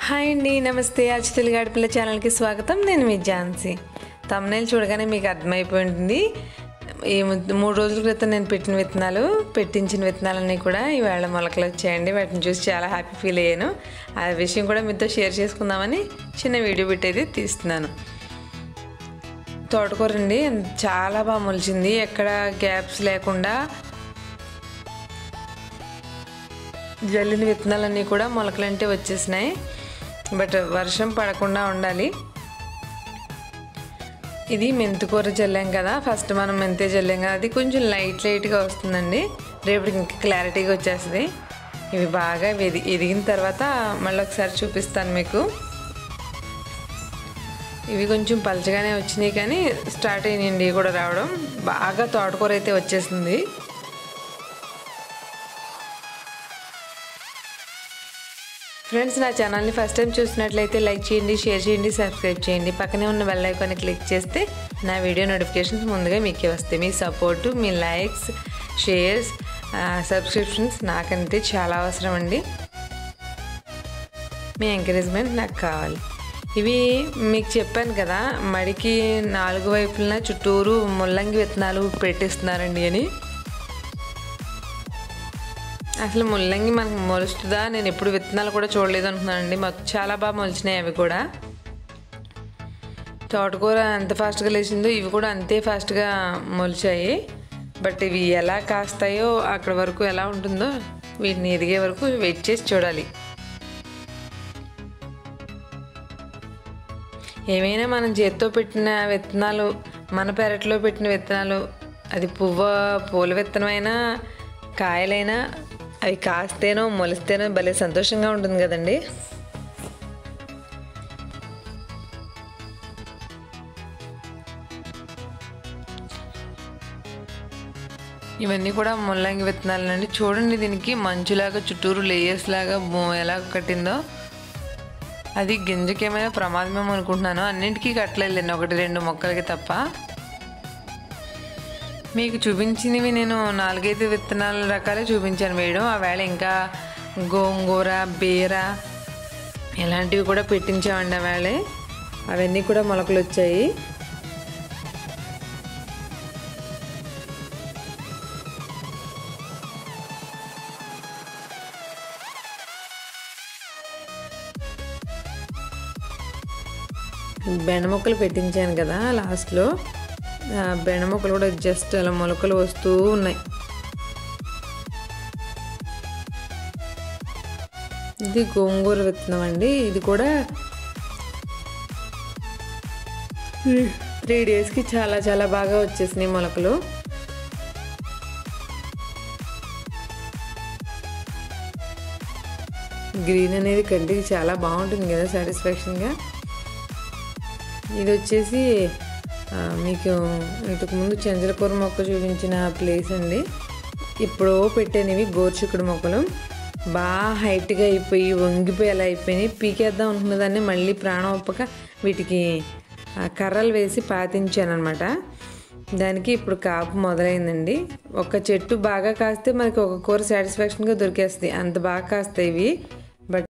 hi అండి నమస్తే అచ్చుతులు గడిపిల్ల ఛానల్కి స్వాగతం నేను మీ ఝాన్సీ తమ్నేల్ చూడగానే మీకు అర్థమైపోయి ఉంటుంది ఈ ము- మూడు రోజుల క్రితం నేను పెట్టిన విత్తనాలు పెట్టించిన విత్తనాలన్నీ కూడా ఈవేళ మొలకలు వచ్చాయండి వాటిని చూసి చాలా హ్యాపీ ఫీల్ అయ్యాను ఆ విషయం కూడా మీతో షేర్ చేసుకుందామని చిన్న వీడియో పెట్టేది తీస్తున్నాను తోటకూర అండి చాలా బాగా మొలిచింది ఎక్కడ గ్యాప్స్ లేకుండా జల్లిన విత్తనాలన్నీ కూడా మొలకలంటే వచ్చేసినాయి బట్ వర్షం పడకుండా ఉండాలి ఇది మెంతికూర జల్లాం కదా ఫస్ట్ మనం మెంతే జల్లాం కదా అది కొంచెం లైట్ లైట్గా వస్తుందండి రేపటికి ఇంకా క్లారిటీగా వచ్చేస్తుంది ఇవి బాగా ఎది ఎదిగిన తర్వాత మళ్ళీ ఒకసారి చూపిస్తాను మీకు ఇవి కొంచెం పలచగానే వచ్చినాయి కానీ స్టార్ట్ అయినాయండి ఇవి కూడా రావడం బాగా తోటకూర అయితే వచ్చేసింది ఫ్రెండ్స్ నా ఛానల్ని ఫస్ట్ టైం చూసినట్లయితే లైక్ చేయండి షేర్ చేయండి సబ్స్క్రైబ్ చేయండి పక్కనే ఉన్న బెల్ ఐకాన్ని క్లిక్ చేస్తే నా వీడియో నోటిఫికేషన్స్ ముందుగా మీకే వస్తాయి మీ సపోర్టు మీ లైక్స్ షేర్స్ సబ్స్క్రిప్షన్స్ నాకంటే చాలా అవసరం అండి మీ ఎంకరేజ్మెంట్ నాకు కావాలి ఇవి మీకు చెప్పాను కదా మడికి నాలుగు వైపులన చుట్టూరు ముల్లంగి విత్తనాలు పెట్టిస్తున్నారండి అని అసలు ముల్లంగి మనకు మొలుస్తుందా నేను ఎప్పుడు విత్తనాలు కూడా చూడలేదు అనుకున్నానండి మాకు చాలా బాగా మొలిచినాయి అవి కూడా తోటకూర ఎంత ఫాస్ట్గా లేచిందో ఇవి కూడా అంతే ఫాస్ట్గా మొలిచాయి బట్ ఇవి ఎలా కాస్తాయో అక్కడ వరకు ఎలా ఉంటుందో వీటిని ఎదిగే వరకు వెయిట్ చేసి చూడాలి ఏమైనా మనం చేత్తో పెట్టిన విత్తనాలు మన పెరట్లో పెట్టిన విత్తనాలు అది పువ్వ పూల విత్తనమైనా కాయలైనా అవి కాస్తేనో మొలిస్తేనో భలే సంతోషంగా ఉంటుంది కదండి ఇవన్నీ కూడా ముల్లంగి విత్తనాలు అండి చూడండి దీనికి మంచులాగా చుట్టూరు లేయర్స్ లాగా బో- ఎలా కట్టిందో అది గింజకి ఏమైనా ప్రమాదమేమో అనుకుంటున్నాను అన్నింటికీ కట్టలేదండి ఒకటి రెండు మొక్కలకి తప్ప మీకు చూపించినవి నేను నాలుగైదు విత్తనాల రకాలే చూపించాను వేయడం ఆ వేళ ఇంకా గోంగూర బీర ఇలాంటివి కూడా పెట్టించామండి ఆ వేళ అవన్నీ కూడా మొలకలు వచ్చాయి బెండ మొక్కలు పెట్టించాను కదా లాస్ట్లో ఆ బెండ మొక్కలు కూడా జస్ట్ అలా మొలకలు వస్తూ ఉన్నాయి ఇది గోంగూర విత్తనం అండి ఇది కూడా త్రీ డేస్కి చాలా చాలా బాగా వచ్చేసినాయి మొలకలు గ్రీన్ అనేది కంటికి చాలా బాగుంటుంది కదా సాటిస్ఫాక్షన్గా ఇది వచ్చేసి ఆ, మీకు ఇంతకు ముందు చెంచలకూర మొక్క చూపించిన ప్లేస్ అండి ఇప్పుడు పెట్టేనివి గోర్చుకుడు మొక్కలు బాగా హైట్గా అయిపోయి వంగిపోయి అలా అయిపోయినాయి పీకేద్దాం అనుకున్న దాన్ని మళ్ళీ ప్రాణం ఒప్పక వీటికి ఆ, కర్రలు వేసి పాతించాను అనమాట దానికి ఇప్పుడు కాపు మొదలైందండి ఒక చెట్టు బాగా కాస్తే మనకి ఒక కూర సాటిస్ఫాక్షన్గా దొరికేస్తుంది అంత బాగా కాస్తాయి ఇవి బట్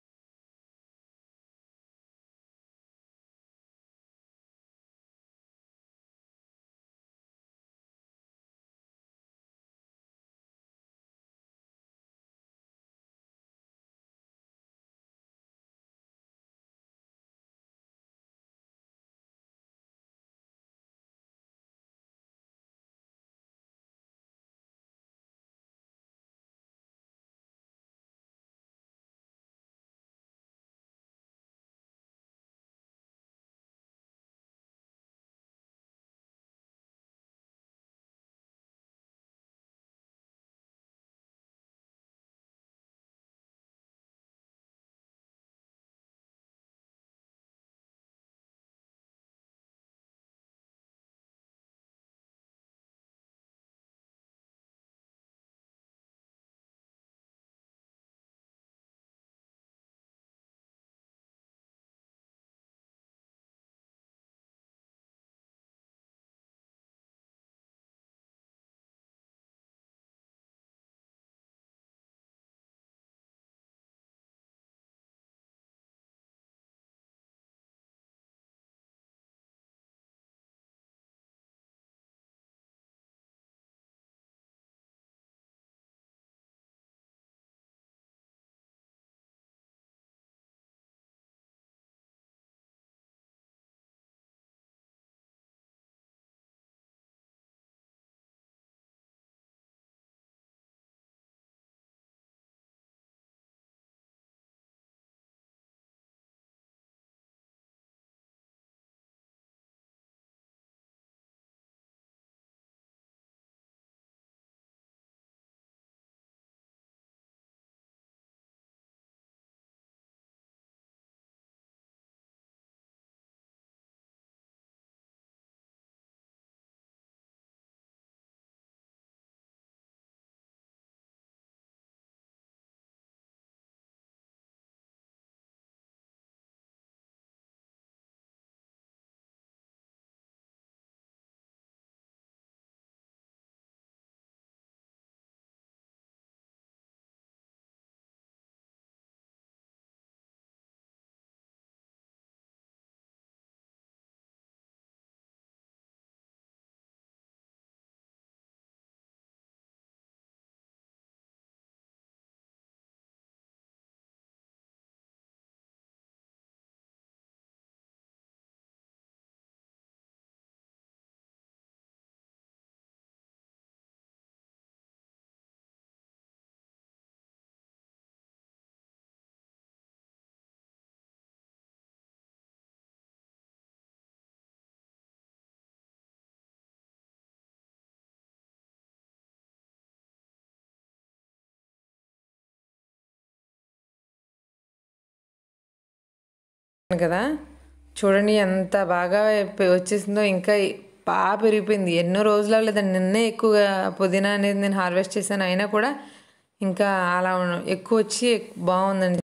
కదా చూడండి ఎంత బాగా పె- వచ్చేసిందో ఇంకా బాగా పెరిగిపోయింది ఎన్నో రోజులు అవ్వలేదండి నిన్నే ఎక్కువగా పుదీనా అనేది నేను హార్వెస్ట్ చేశాను అయినా కూడా ఇంకా అలా ఉన్న- ఎక్కువ వచ్చి బాగుందండి